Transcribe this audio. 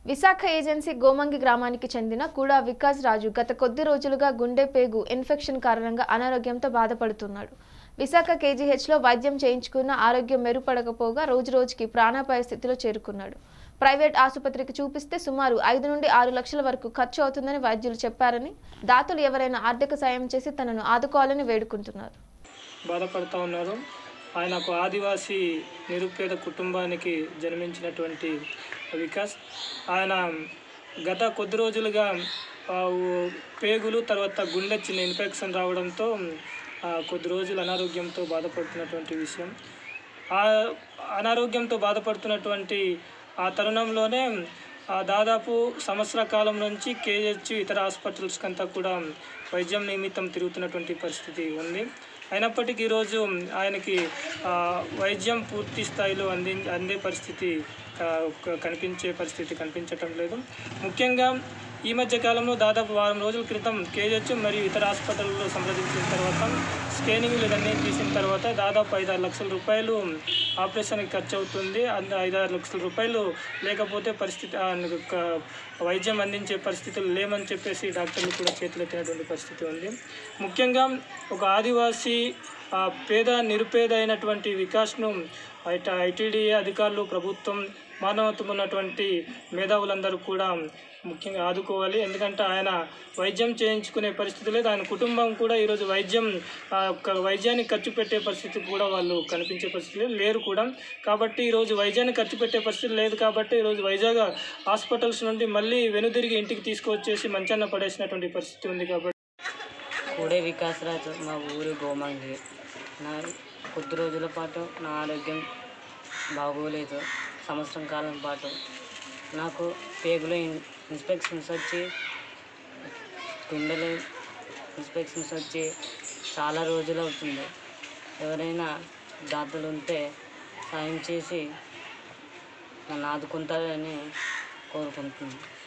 Visakha agency Gomangi గ్రామానికి చెందిన కూడా వికాస్ రాజు గత కొద్ది రోజులుగా గుండె పేగు ఇన్ఫెక్షన్ కారణంగా అనారోగ్యంతో బాధపడుతున్నాడు విశాఖ కేజీహెచ్లో వైద్యం చేయించుకున్న ఆరోగ్యం మెరుగుపడకపోగా రోజు రోజుకి ప్రాణాపాయ స్థితిలో చేరుకున్నాడు ప్రైవేట్ ఆసుపత్రికి చూపిస్తే సుమారు ఐదు నుండి ఆరు లక్షల వరకు ఖర్చు అవుతుందని వైద్యులు చెప్పారని దాతలు ఎవరైనా ఆర్థిక సాయం చేసి తనను ఆదుకోవాలని వేడుకుంటున్నారు బాధపడుతూ ఉన్నారు ఆయన ఒక ఆదివాసీ నిరుపేద కుటుంబానికి జన్మించినటువంటి వికాస్ ఆయన గత కొద్ది రోజులుగా ఆ, ఓ- పేగులు తర్వాత గుండె చిన్న ఇన్ఫెక్షన్ రావడంతో ఆ, కొద్ది రోజులు అనారోగ్యంతో బాధపడుతున్నటువంటి విషయం ఆ అనారోగ్యంతో బాధపడుతున్నటువంటి ఆ తరుణంలోనే ఆ దాదాపు సంవత్సర కాలం నుంచి కేజెచ్ ఇతర హాస్పిటల్స్కి అంతా కూడా వైద్యం నిమిత్తం తిరుగుతున్నటువంటి పరిస్థితి ఉంది అయినప్పటికీ ఈరోజు ఆయనకి ఆ, వైద్యం పూర్తి స్థాయిలో అంది అందే పరిస్థితి ఆ, క- కనిపించే పరిస్థితి కనిపించటం లేదు ముఖ్యంగా ఈ మధ్య కాలంలో దాదాపు వారం రోజుల క్రితం కేజెచ్ మరియు ఇతర హాస్పిటల్లో సంప్రదించిన తర్వాత స్కానింగ్లు ఇవన్నీ తీసిన తర్వాత దాదాపు ఐదారు లక్షల రూపాయలు ఆపరేషన్కి ఖర్చు అవుతుంది అంద ఐదారు లక్షల రూపాయలు లేకపోతే పరిస్థితి ఆ, క- వైద్యం అందించే పరిస్థితులు లేమని చెప్పేసి డాక్టర్లు కూడా చేతులెత్తినటువంటి పరిస్థితి ఉంది ముఖ్యంగా ఒక ఆదివాసీ ఆ, పేద నిరుపేద అయినటువంటి వికాస్ను ఐట ఐటీడీఏ అధికారులు ప్రభుత్వం మానవత్వం ఉన్నటువంటి మేధావులందరూ కూడా ముఖ్యంగా ఆదుకోవాలి ఎందుకంటే ఆయన వైద్యం చేయించుకునే పరిస్థితి లేదు ఆయన కుటుంబం కూడా ఈరోజు వైద్యం ఆ, ఒక వైద్యానికి ఖర్చు పెట్టే పరిస్థితి కూడా వాళ్ళు కనిపించే పరిస్థితి లేదు, లేరు కూడా కాబట్టి ఈరోజు వైద్యానికి ఖర్చు పెట్టే పరిస్థితి లేదు కాబట్టి ఈరోజు వైజాగ్ హాస్పిటల్స్ నుండి మళ్ళీ వెనుదిరిగి ఇంటికి తీసుకొచ్చేసి మంచాన్న పడేసినటువంటి పరిస్థితి ఉంది కాబట్టి కూడే వికాసరాజు మా ఊరు గోమంగి నా కొద్ది రోజుల పాటు నా ఆరోగ్యం బాగోలేదు సంవత్సరం కాలం పాటు నాకు పేగులో ఇన్- ఇన్స్పెక్షన్స్ వచ్చి గుండెలో ఇన్స్పెక్షన్స్ వచ్చి చాలా రోజులు అవుతుంది ఎవరైనా దాతలు ఉంటే సాయం చేసి నన్ను ఆదుకుంటారని కోరుకుంటున్నాను